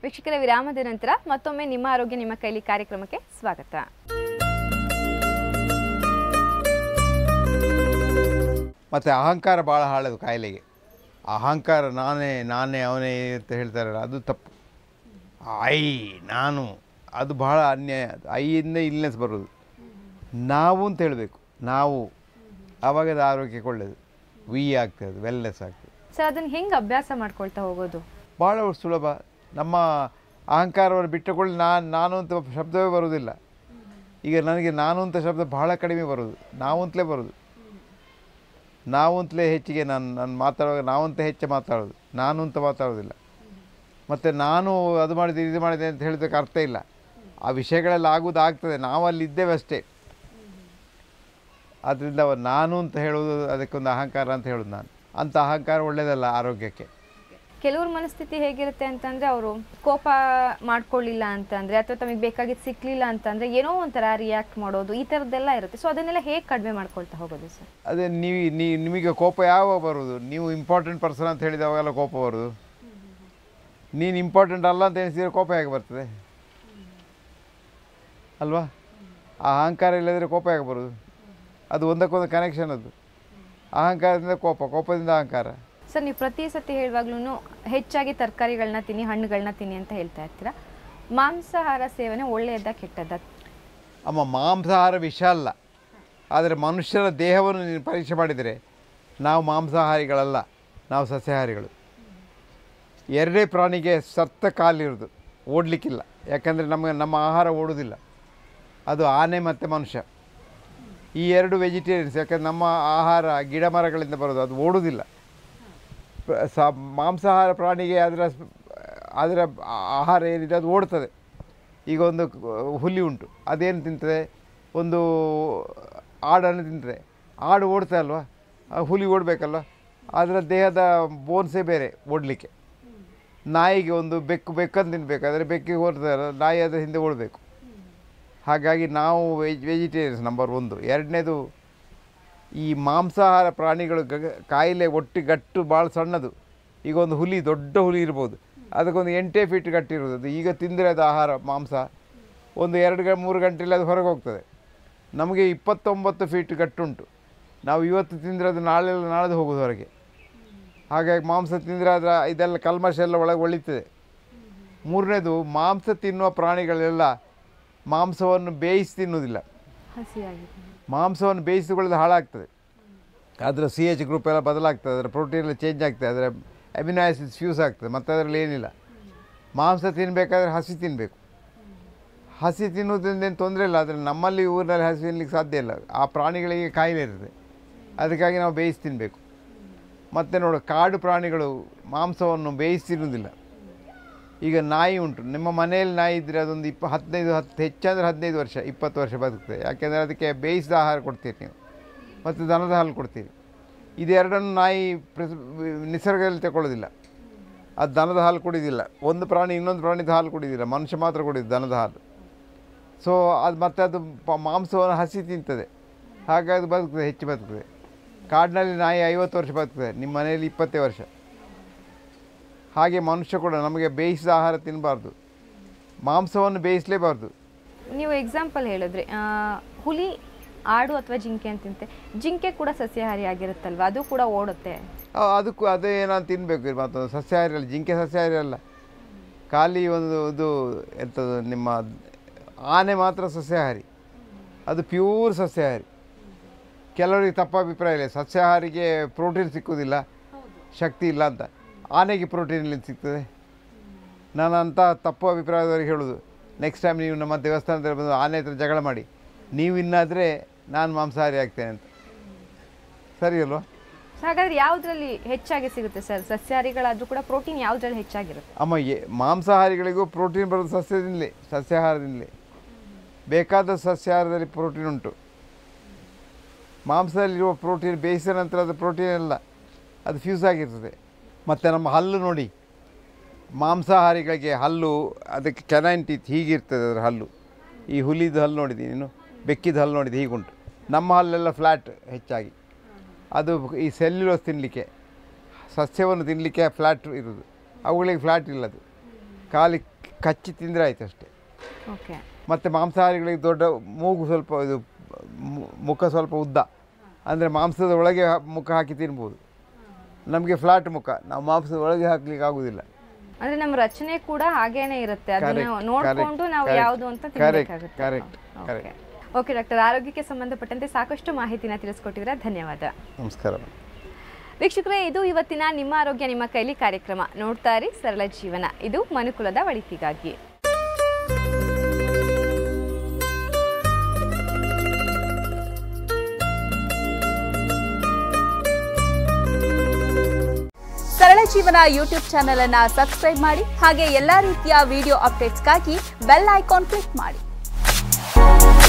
ವೀಕ್ಷಕರ ವಿರಾಮದ ನಂತರ ಮತ್ತೊಮ್ಮೆ ನಿಮ್ಮ ಆರೋಗ್ಯ ನಿಮ್ಮ ಕೈಲಿ ಕಾರ್ಯಕ್ರಮಕ್ಕೆ ಸ್ವಾಗತ ಮತ್ತು ಅಹಂಕಾರ ಭಾಳ ಹಾಳದು ಕಾಯಿಲೆಗೆ ಅಹಂಕಾರ ನಾನೇ ನಾನೇ ಅವನೇ ಅಂತ ಹೇಳ್ತಾರಲ್ಲ ಅದು ತಪ್ಪು ಐ ನಾನು ಅದು ಬಹಳ ಅನ್ಯಾಯ ಅದು ಐಯಿಂದ ಇಲ್ನೆಸ್ ಬರೋದು ನಾವು ಅಂತ ಹೇಳಬೇಕು ನಾವು ಆವಾಗ ಅದು ಆರೋಗ್ಯಕ್ಕೆ ಒಳ್ಳೆಯದು ವಿ ಆಗ್ತದೆ ವೆಲ್ನೆಸ್ ಆಗ್ತದೆ ಸರ್ ಅದನ್ನ ಹೆಂಗೆ ಅಭ್ಯಾಸ ಮಾಡ್ಕೊಳ್ತಾ ಹೋಗೋದು ಭಾಳ ಸುಲಭ ನಮ್ಮ ಅಹಂಕಾರವನ್ನು ಬಿಟ್ಟುಕೊಳ್ಳಿ ನಾನು ನಾನು ಅಂತ ಶಬ್ದವೇ ಬರೋದಿಲ್ಲ ಈಗ ನನಗೆ ನಾನು ಅಂತ ಶಬ್ದ ಬಹಳ ಕಡಿಮೆ ಬರೋದು ನಾವು ಅಂತಲೇ ಬರೋದು ನಾವು ಅಂತಲೇ ಹೆಚ್ಚಿಗೆ ನಾನು ನಾನು ಮಾತಾಡುವಾಗ ನಾವು ಅಂತ ಹೆಚ್ಚು ಮಾತಾಡೋದು ನಾನು ಅಂತ ಮಾತಾಡೋದಿಲ್ಲ ಮತ್ತು ನಾನು ಅದು ಮಾಡಿದೆ ಇದು ಮಾಡಿದೆ ಅಂತ ಹೇಳಿದಕ್ಕೆ ಅರ್ಥ ಇಲ್ಲ ಆ ವಿಷಯಗಳೆಲ್ಲ ಆಗೋದು ಆಗ್ತದೆ ನಾವು ಅಲ್ಲಿ ಇದ್ದೇವೆ ಅಷ್ಟೇ ಆದ್ದರಿಂದ ನಾನು ಅಂತ ಹೇಳೋದು ಅದಕ್ಕೊಂದು ಅಹಂಕಾರ ಅಂತ ಹೇಳೋದು ನಾನು ಅಂಥ ಅಹಂಕಾರ ಒಳ್ಳೆಯದಲ್ಲ ಆರೋಗ್ಯಕ್ಕೆ ಕೆಲವ್ರ ಮನಸ್ಥಿತಿ ಹೇಗಿರುತ್ತೆ ಅಂತಂದ್ರೆ ಅವರು ಕೋಪ ಮಾಡ್ಕೊಳ್ಳಿಲ್ಲ ಅಂತಂದ್ರೆ ಅಥವಾ ತಮಗೆ ಬೇಕಾಗಿದ್ದು ಸಿಕ್ಲಿಲ್ಲ ಅಂತಂದ್ರೆ ಏನೋ ಒಂಥರ ರಿಯಾಕ್ಟ್ ಮಾಡೋದು ಈ ಥರದ್ದೆಲ್ಲ ಇರುತ್ತೆ ಸೊ ಅದನ್ನೆಲ್ಲ ಹೇಗೆ ಕಡಿಮೆ ಮಾಡ್ಕೊಳ್ತಾ ಹೋಗೋದು ಸರ್ ಅದೇ ನೀವು ನೀ ನಿಮಗೆ ಕೋಪ ಯಾವಾಗ ಬರೋದು ನೀವು ಇಂಪಾರ್ಟೆಂಟ್ ಪರ್ಸನ್ ಅಂತ ಹೇಳಿದವಾಗೆಲ್ಲ ಕೋಪ ಬರೋದು ನೀನು ಇಂಪಾರ್ಟೆಂಟ್ ಅಲ್ಲ ಅಂತ ಎಣಿಸಿದ್ರೆ ಕೋಪ ಹೇಗೆ ಬರ್ತದೆ ಅಲ್ವಾ ಆ ಅಹಂಕಾರ ಇಲ್ಲದ್ರೆ ಕೋಪ ಹೇಗೆ ಬರೋದು ಅದು ಒಂದಕ್ಕೊಂದು ಕನೆಕ್ಷನ್ ಅದು ಅಹಂಕಾರದಿಂದ ಕೋಪ ಕೋಪದಿಂದ ಅಹಂಕಾರ ಸರ್ ನೀವು ಪ್ರತಿ ಸತಿ ಹೇಳುವಾಗ್ಲೂ ಹೆಚ್ಚಾಗಿ ತರಕಾರಿಗಳನ್ನ ತಿನ್ನಿ ಹಣ್ಣುಗಳನ್ನ ತಿನ್ನಿ ಅಂತ ಹೇಳ್ತಾ ಇರ್ತೀರಾ ಮಾಂಸಾಹಾರ ಸೇವನೆ ಒಳ್ಳೆಯದ ಕೆಟ್ಟದ್ದ ಅಮ್ಮ ಮಾಂಸಾಹಾರ ವಿಷ ಅಲ್ಲ ಆದರೆ ಮನುಷ್ಯರ ದೇಹವನ್ನು ನೀನು ಪರೀಕ್ಷೆ ಮಾಡಿದರೆ ನಾವು ಮಾಂಸಾಹಾರಿಗಳಲ್ಲ ನಾವು ಸಸ್ಯಾಹಾರಿಗಳು ಎರಡೇ ಪ್ರಾಣಿಗೆ ಸತ್ತ ಕಾಲಿರೋದು ಓಡಲಿಕ್ಕಿಲ್ಲ ಯಾಕಂದರೆ ನಮಗೆ ನಮ್ಮ ಆಹಾರ ಓಡುವುದಿಲ್ಲ ಅದು ಆನೆ ಮತ್ತು ಮನುಷ್ಯ ಈ ಎರಡು ವೆಜಿಟೇರಿಯನ್ಸ್ ಯಾಕಂದ್ರೆ ನಮ್ಮ ಆಹಾರ ಗಿಡ ಮರಗಳಿಂದ ಬರೋದು ಅದು ಓಡುವುದಿಲ್ಲ ಪ- ಸ ಮಾಂಸಾಹಾರ ಪ್ರಾಣಿಗೆ ಅದರ ಸ್- ಅದರ ಆಹಾರ ಏನಿದೆ ಅದು ಓಡ್ತದೆ ಈಗ ಒಂದು ಕ- ಹುಲಿ ಉಂಟು ಅದೇನು ತಿಂತದೆ ಒಂದು ಆಡನ್ನು ತಿಂತದೆ ಆಡು ಓಡ್ತಾ ಅಲ್ವಾ ಆ ಹುಲಿ ಓಡಬೇಕಲ್ವ ಅದರ ದೇಹದ ಬೋನ್ಸೇ ಬೇರೆ ಓಡಲಿಕ್ಕೆ ನಾಯಿಗೆ ಒಂದು ಬೆಕ್ಕು ಬೆಕ್ಕನ್ನು ತಿನ್ನಬೇಕು ಆದರೆ ಬೆಕ್ಕಿಗೆ ಓಡ್ತಾರೆ ನಾಯಿ ಅದರ ಹಿಂದೆ ಓಡಬೇಕು ಹಾಗಾಗಿ ನಾವು ವೆಜ್ ವೆಜಿಟೇರಿಯನ್ಸ್ ನಂಬರ್ ಒಂದು ಎರಡನೇದು ಈ ಮಾಂಸಾಹಾರ ಪ್ರಾಣಿಗಳು ಗ- ಕಾಯಿಲೆ ಒಟ್ಟು ಗಟ್ಟು ಭಾಳ ಸಣ್ಣದು ಈಗ ಒಂದು ಹುಲಿ ದೊಡ್ಡ ಹುಲಿ ಇರ್ಬೋದು ಅದಕ್ಕೊಂದು ಎಂಟೇ ಫೀಟ್ ಗಟ್ಟಿರೋದು ಅದು ಈಗ ತಿಂದರೆ ಅದು ಆಹಾರ ಮಾಂಸ ಒಂದು ಎರಡು ಗ ಮೂರು ಗಂಟೆಯಲ್ಲಿ ಅದು ಹೊರಗೆ ಹೋಗ್ತದೆ ನಮಗೆ ಇಪ್ಪತ್ತೊಂಬತ್ತು ಫೀಟ್ ಗಟ್ಟುಂಟು ನಾವು ಇವತ್ತು ತಿಂದರೆ ಅದು ನಾಳೆ ನಾಳೆದು ಹೋಗೋದು ಹೊರಗೆ ಹಾಗಾಗಿ ಮಾಂಸ ತಿಂದರೆ ಅದರ ಇದೆಲ್ಲ ಕಲ್ಮಶ ಎಲ್ಲ ಒಳಗೆ ಒಳಿತದೆ ಮೂರನೇದು ಮಾಂಸ ತಿನ್ನುವ ಪ್ರಾಣಿಗಳೆಲ್ಲ ಮಾಂಸವನ್ನು ಬೇಯಿಸಿ ತಿನ್ನುವುದಿಲ್ಲ ಹಸಿಯಾಗಿ ಮಾಂಸವನ್ನು ಬೇಯಿಸಿಕೊಳ್ಳೋದು ಹಾಳಾಗ್ತದೆ ಅದರ ಸಿ ಎಚ್ ಗ್ರೂಪ್ ಎಲ್ಲ ಬದಲಾಗ್ತದೆ ಅದರ ಪ್ರೋಟೀನ್ ಎಲ್ಲ ಚೇಂಜ್ ಆಗ್ತದೆ ಅದರ ಅಮಿನೋ ಆ್ಯಸಿಡ್ಸ್ ಫ್ಯೂಸ್ ಆಗ್ತದೆ ಮತ್ತು ಅದರಲ್ಲಿ ಏನಿಲ್ಲ ಮಾಂಸ ತಿನ್ನಬೇಕಾದ್ರೆ ಹಸಿ ತಿನ್ನಬೇಕು ಹಸಿ ತಿನ್ನುವುದರಿಂದ ಏನು ತೊಂದರೆ ಇಲ್ಲ ಆದರೆ ನಮ್ಮಲ್ಲಿ ಊರಿನಲ್ಲಿ ಹಸಿ ತಿನ್ನಲಿಕ್ಕೆ ಸಾಧ್ಯ ಇಲ್ಲ ಆ ಪ್ರಾಣಿಗಳಿಗೆ ಕಾಯಿಲೆ ಇರ್ತದೆ ಅದಕ್ಕಾಗಿ ನಾವು ಬೇಯಿಸಿ ತಿನ್ನಬೇಕು ಮತ್ತು ನೋಡು ಕಾಡು ಪ್ರಾಣಿಗಳು ಮಾಂಸವನ್ನು ಬೇಯಿಸಿ ತಿನ್ನುವುದಿಲ್ಲ ಈಗ ನಾಯಿ ಉಂಟು ನಿಮ್ಮ ಮನೆಯಲ್ಲಿ ನಾಯಿ ಇದ್ದರೆ ಅದೊಂದು ಇಪ್ಪ ಹದಿನೈದು ಹತ್ತು ಹೆಚ್ಚಂದರೆ ಹದಿನೈದು ವರ್ಷ ಇಪ್ಪತ್ತು ವರ್ಷ ಬದುಕ್ತದೆ ಯಾಕೆಂದರೆ ಅದಕ್ಕೆ ಬೇಯಿಸಿದ ಆಹಾರ ಕೊಡ್ತೀರಿ ನೀವು ಮತ್ತು ದನದ ಹಾಲು ಕೊಡ್ತೀರಿ ಇದೆರಡನ್ನು ನಾಯಿ ಪ್ರಿಸ್ ನಿಸರ್ಗದಲ್ಲಿ ತಗೊಳ್ಳೋದಿಲ್ಲ ಅದು ದನದ ಹಾಲು ಕುಡಿಯೋದಿಲ್ಲ ಒಂದು ಪ್ರಾಣಿ ಇನ್ನೊಂದು ಪ್ರಾಣಿದ ಹಾಲು ಕುಡಿಯೋದಿಲ್ಲ ಮನುಷ್ಯ ಮಾತ್ರ ಕುಡಿಯೋದು ದನದ ಹಾಲು ಸೊ ಅದು ಮತ್ತೆ ಅದು ಪ- ಮಾಂಸವನ್ನು ಹಸಿ ತಿಂತದೆ ಹಾಗಾಗಿ ಅದು ಬದುಕ್ತದೆ ಹೆಚ್ಚು ಬದುಕ್ತದೆ ಕಾಡಿನಲ್ಲಿ ನಾಯಿ ಐವತ್ತು ವರ್ಷ ಬದುಕ್ತದೆ ನಿಮ್ಮ ಮನೆಯಲ್ಲಿ ಇಪ್ಪತ್ತೇ ವರ್ಷ ಹಾಗೆ ಮನುಷ್ಯ ಕೂಡ ನಮಗೆ ಬೇಯಿಸಿದ ಆಹಾರ ತಿನ್ನಬಾರ್ದು ಮಾಂಸವನ್ನು ಬೇಯಿಸಲೇಬಾರ್ದು ನೀವು ಎಕ್ಸಾಂಪಲ್ ಹೇಳಿದ್ರಿ ಆ, ಹುಲಿ ಆಡು ಅಥವಾ ಜಿಂಕೆ ಅಂತಿಂತೆ ಜಿಂಕೆ ಕೂಡ ಸಸ್ಯಾಹಾರಿ ಆಗಿರುತ್ತಲ್ವಾ ಅದು ಕೂಡ ಓಡುತ್ತೆ ಆ, ಅದಕ್ಕೂ ಅದೇ ನಾನು ತಿನ್ನಬೇಕು ಮತ್ತೊಂದು ಸಸ್ಯಾಹಾರಿ ಅಲ್ಲ ಜಿಂಕೆ ಸಸ್ಯಾಹಾರಿ ಅಲ್ಲ ಖಾಲಿ ಒಂದು ಇದು ಎಂಥದ್ದು ನಿಮ್ಮ ಆನೆ ಮಾತ್ರ ಸಸ್ಯಾಹಾರಿ ಅದು ಪ್ಯೂರ್ ಸಸ್ಯಾಹಾರಿ ಕೆಲವರಿಗೆ ತಪ್ಪ ಅಭಿಪ್ರಾಯ ಇಲ್ಲ ಸಸ್ಯಾಹಾರಿಗೆ ಪ್ರೋಟೀನ್ ಸಿಕ್ಕುವುದಿಲ್ಲ ಶಕ್ತಿ ಇಲ್ಲ ಅಂತ ಆನೆಗೆ ಪ್ರೋಟೀನ್ ಎಲ್ಲಿಂದ ಸಿಗ್ತದೆ ನಾನು ಅಂಥ ತಪ್ಪು ಅಭಿಪ್ರಾಯದವರಿಗೆ ಹೇಳೋದು ನೆಕ್ಸ್ಟ್ ಟೈಮ್ ನೀವು ನಮ್ಮ ದೇವಸ್ಥಾನದಲ್ಲಿ ಬಂದು ಆನೆ ಹತ್ರ ಜಗಳ ಮಾಡಿ ನೀವು ಇನ್ನಾದರೆ ನಾನು ಮಾಂಸಾಹಾರಿ ಆಗ್ತೇನೆ ಅಂತ ಸರಿ ಅಲ್ವಾ ಸೊ ಹಾಗಾದ್ರೆ ಯಾವುದ್ರಲ್ಲಿ ಹೆಚ್ಚಾಗಿ ಸಿಗುತ್ತೆ ಸರ್ ಸಸ್ಯಾಹಾರಿಗಳಾದ್ರೂ ಕೂಡ ಪ್ರೋಟೀನ್ ಯಾವುದ್ರಲ್ಲಿ ಹೆಚ್ಚಾಗಿರುತ್ತೆ ಅಮ್ಮ ಎ ಮಾಂಸಾಹಾರಿಗಳಿಗೂ ಪ್ರೋಟೀನ್ ಬರೋದು ಸಸ್ಯದಿಂದಲೇ ಸಸ್ಯಾಹಾರದಿಂದಲೇ ಬೇಕಾದ ಸಸ್ಯಾಹಾರದಲ್ಲಿ ಪ್ರೋಟೀನ್ ಉಂಟು ಮಾಂಸದಲ್ಲಿರುವ ಪ್ರೋಟೀನ್ ಬೇಯಿಸಿದ ನಂತರ ಅದು ಪ್ರೋಟೀನ್ ಅಲ್ಲ ಅದು ಫ್ಯೂಸ್ ಆಗಿರ್ತದೆ ಮತ್ತು ನಮ್ಮ ಹಲ್ಲು ನೋಡಿ ಮಾಂಸಾಹಾರಿಗಳಿಗೆ ಹಲ್ಲು ಅದಕ್ಕೆ ಕೆನೈನ್ ಟೀತ್ ಹೀಗಿರ್ತದೆ ಅದರ ಹಲ್ಲು ಈ ಹುಲಿದ ಹಲ್ಲು ನೋಡಿದ್ದೀನಿ ನೀನು ಬೆಕ್ಕಿದ ಹಲ್ಲು ನೋಡಿದ್ದು ಹೀಗುಂಟು ನಮ್ಮ ಹಲ್ಲೆಲ್ಲ ಫ್ಲ್ಯಾಟ್ ಹೆಚ್ಚಾಗಿ ಅದು ಈ ಸೆಲ್ಯುಲೋಸ್ ತಿನ್ನಲಿಕ್ಕೆ ಸಸ್ಯವನ್ನು ತಿನ್ನಲಿಕ್ಕೆ ಫ್ಲ್ಯಾಟ್ ಇರೋದು ಅವುಗಳಿಗೆ ಫ್ಲ್ಯಾಟ್ ಇಲ್ಲದು ಕಾಲಿಗೆ ಕಚ್ಚಿ ತಿಂದರೆ ಆಯ್ತು ಅಷ್ಟೇ ಓಕೆ ಮತ್ತು ಮಾಂಸಾಹಾರಿಗಳಿಗೆ ದೊಡ್ಡ ಮೂಗು ಸ್ವಲ್ಪ ಇದು ಮು- ಮುಖ ಸ್ವಲ್ಪ ಉದ್ದ ಅಂದರೆ ಮಾಂಸದ ಒಳಗೆ ಹ- ಮುಖ ಹಾಕಿ ತಿನ್ಬೋದು ನಮಗೆ ಫ್ಲಾಟ್ ಮುಖ ನಾವು ಮಾಂಸದ ಒಳಗೆ ಹಾಕ್ಲಿಕ್ಕೆ ಆಗೋದಿಲ್ಲ ಅಂದ್ರೆ ನಮ್ಮ ರಚನೆ ಕೂಡ ಹಾಗೇನೆ ಇರುತ್ತೆ ಅದನ್ನ Correct, ನೋಡ್ಕೊಂಡು correct, ನಾವು correct, ಯಾವುದು ಅಂತ correct, ತಿನ್ಬೇಕಾಗುತ್ತೆ correct, okay correct. Okay doctor ಆರೋಗ್ಯಕ್ಕೆ ಸಂಬಂಧಪಟ್ಟಂತೆ ಸಾಕಷ್ಟು ಮಾಹಿತಿನ ತಿಳಿಸ್ಕೊಟ್ಟಿದ್ರೆ ಧನ್ಯವಾದ ನಮಸ್ಕಾರ ವೀಕ್ಷಕರೇ ಇದು ಇವತ್ತಿನ ನಿಮ್ಮ ಆರೋಗ್ಯ ನಿಮ್ಮ ಕೈಲಿ ಕಾರ್ಯಕ್ರಮ ನೋಡ್ತಾ ಇರಿ ಸರಳ ಜೀವನ ಇದು ಮನುಕುಲದ ಒಳಿತಿಗಾಗಿ ಸರಳ ಜೀವನ ಯೂಟ್ಯೂಬ್ ಚಾನೆಲ್ ಅನ್ನ ಸಬ್ಸ್ಕ್ರೈಬ್ ಮಾಡಿ ಹಾಗೆ ಎಲ್ಲಾ ರೀತಿಯ ವಿಡಿಯೋ ಅಪ್ಡೇಟ್ಸ್ಗಾಗಿ ಬೆಲ್ ಐಕಾನ್ ಕ್ಲಿಕ್ ಮಾಡಿ